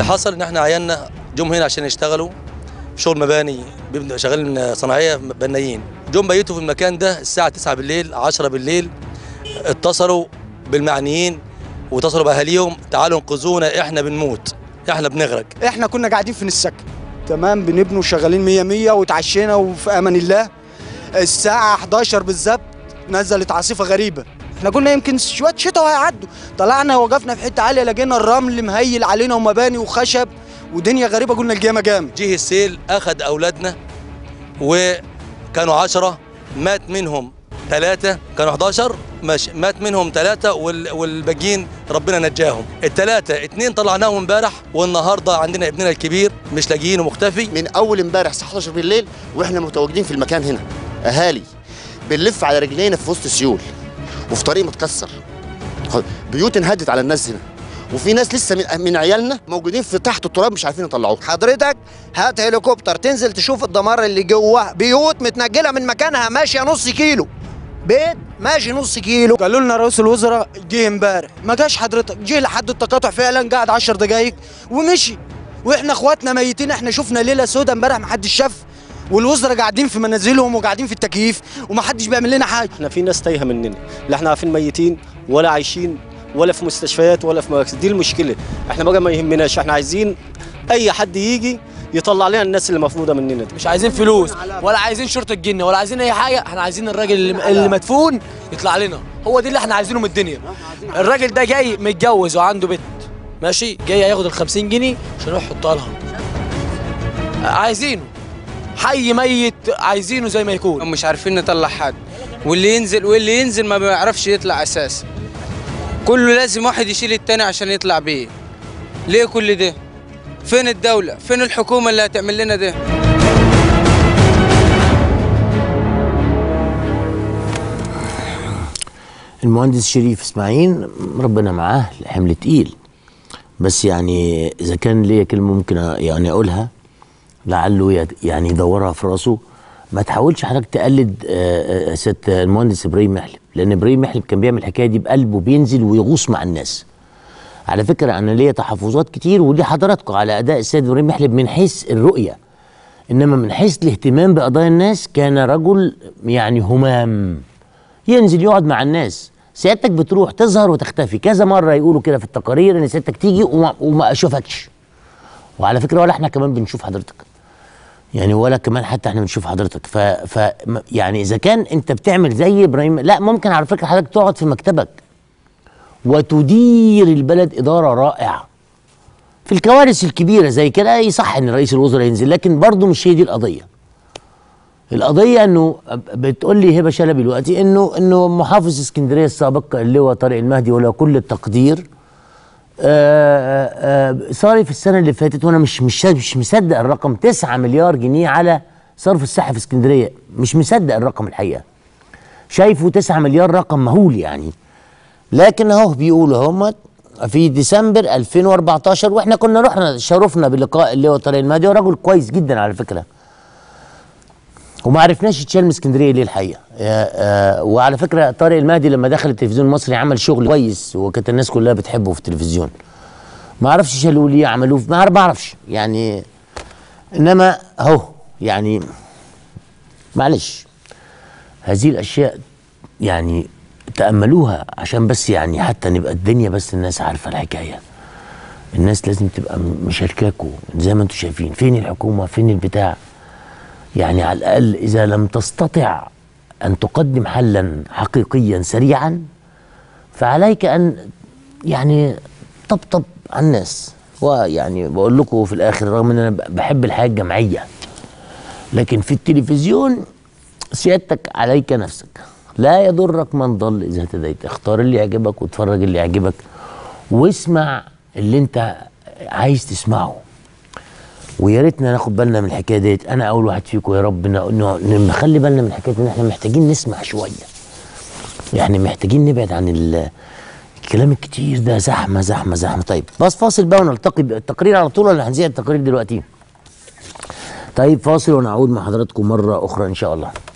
حصل ان احنا عيالنا جم هنا عشان يشتغلوا في شغل مباني بيبنوا شغالين صناعيه بنايين جم بيتوا في المكان ده الساعه 9 بالليل 10 بالليل اتصلوا بالمعنيين واتصلوا باهاليهم تعالوا انقذونا احنا بنموت احنا بنغرق احنا كنا قاعدين في السكن تمام بنبني وشغالين 100 100 وتعشينا وفي امان الله الساعه 11 بالظبط نزلت عاصفه غريبه احنا كنا يمكن شويه شتاء وهيعدوا طلعنا وقفنا في حته عاليه لقينا الرمل مهيل علينا ومباني وخشب ودنيا غريبه قلنا الجامع جامد جه السيل اخذ اولادنا وكانوا عشرة مات منهم ثلاثة كانوا 11 ماشي مات منهم ثلاثة وال- والباقيين ربنا نجاهم الثلاثة اتنين طلعناهم امبارح والنهاردة عندنا ابننا الكبير مش لاقيينه مختفي من اول امبارح الساعه 11 بالليل واحنا متواجدين في المكان هنا اهالي بنلف على رجلينا في وسط سيول وفي طريق متكسر بيوت انهدت على الناس هنا وفي ناس لسه من, من عيالنا موجودين في تحت التراب مش عارفين يطلعوه حضرتك هات هليكوبتر تنزل تشوف الدمار اللي جوه بيوت متنجله من مكانها ماشيه نص كيلو بيت ماشي نص كيلو قالوا لنا رئيس الوزراء جه امبارح ما جاش حضرتك جه لحد التقاطع فعلا قعد 10 دقايق ومشي واحنا اخواتنا ميتين احنا شفنا ليله سوداء امبارح ما حدش شاف والوزراء قاعدين في منازلهم وقاعدين في التكييف وما حدش بيعمل لنا حاجه احنا في ناس تايهه مننا لا احنا عارفين ميتين ولا عايشين ولا في مستشفيات ولا في مراكز دي المشكله احنا بقى ما يهمناش احنا عايزين اي حد يجي يطلع لنا الناس اللي مفروضه مننا دي مش عايزين فلوس ولا عايزين شرطه الجن ولا عايزين اي حاجه احنا عايزين الراجل اللي, اللي مدفون يطلع لنا هو دي اللي احنا عايزينه من الدنيا الراجل ده جاي متجوز وعنده بنت ماشي جاي ياخد ال 50 جنيه عشان يروح يحطها لها عايزينه حي ميت عايزينه زي ما يكون مش عارفين نطلع حد واللي ينزل واللي ينزل ما بيعرفش يطلع اساسا كله لازم واحد يشيل التاني عشان يطلع بيه ليه كل ده فين الدولة فين الحكومة اللي هتعمل لنا ده المهندس شريف اسماعيل ربنا معاه حمل تقيل بس يعني اذا كان ليا كلمه ممكن يعني اقولها لعله يت- يعني يدورها في راسه ما تحاولش حضرتك تقلد آه، آه، ست المهندس ابراهيم محلب لان ابراهيم محلب كان بيعمل الحكايه دي بقلبه بينزل ويغوص مع الناس على فكره انا ليا تحفظات كتير ودي حضراتكم على اداء السيد ابراهيم محلب من حيث الرؤيه انما من حيث الاهتمام بقضايا الناس كان رجل يعني همام ينزل يقعد مع الناس سيادتك بتروح تظهر وتختفي كذا مره يقولوا كده في التقارير ان سيادتك تيجي وما, وما اشوفكش وعلى فكره ولا احنا كمان بنشوف حضرتك يعني ولا كمان حتى احنا بنشوف حضرتك ف, ف م- يعني اذا كان انت بتعمل زي ابراهيم لا ممكن على فكره حضرتك تقعد في مكتبك وتدير البلد اداره رائعه في الكوارث الكبيره زي كده يصح ان رئيس الوزراء ينزل لكن برضه مش هي دي القضيه القضيه انه بتقول لي هبه شلبي دلوقتي انه انه محافظ اسكندريه السابق اللي هو طارق المهدي وله كل التقدير آه، آه، صارف السنه اللي فاتت وانا مش مش مش مصدق الرقم 9 مليار جنيه على صرف الصحه في اسكندريه مش مصدق الرقم الحقيقه شايفه 9 مليار رقم مهول يعني لكن اهو بيقولوا هم في ديسمبر 2014 واحنا كنا رحنا شرفنا بلقاء اللي هو طارق المهدي ورجل كويس جدا على فكره وما عرفناش يتشال من اسكندريه ليه الحقيقه آه، آه، وعلى فكره طارق المهدي لما دخل التلفزيون المصري عمل شغل كويس وكانت الناس كلها بتحبه في التلفزيون ما اعرفش شالوه ليه عملوه ما أعرف- ما اعرفش يعني انما اهو يعني معلش هذه الاشياء يعني تاملوها عشان بس يعني حتى نبقى الدنيا بس الناس عارفه الحكايه الناس لازم تبقى م- مشاركاكوا زي ما انتم شايفين فين الحكومه فين البتاع يعني على الأقل إذا لم تستطع أن تقدم حلا حقيقيا سريعا فعليك أن يعني طبطب على الناس ويعني بقول لكم في الآخر رغم أن أنا بحب الحياة الجماعية لكن في التلفزيون سيادتك عليك نفسك لا يضرك من ضل إذا اهتديت اختار اللي يعجبك واتفرج اللي يعجبك واسمع اللي انت عايز تسمعه ويا ريتنا ناخد بالنا من الحكايه ديت انا اول واحد فيكم يا رب ن- ن- نخلي بالنا من حكايه ان احنا محتاجين نسمع شويه يعني محتاجين نبعد عن ال- الكلام الكتير ده زحمه زحمه زحمه طيب بس فاصل بقى ونلتقي بالتقرير على طول ولا هنذيع التقرير دلوقتي طيب فاصل ونعود مع حضراتكم مره اخرى ان شاء الله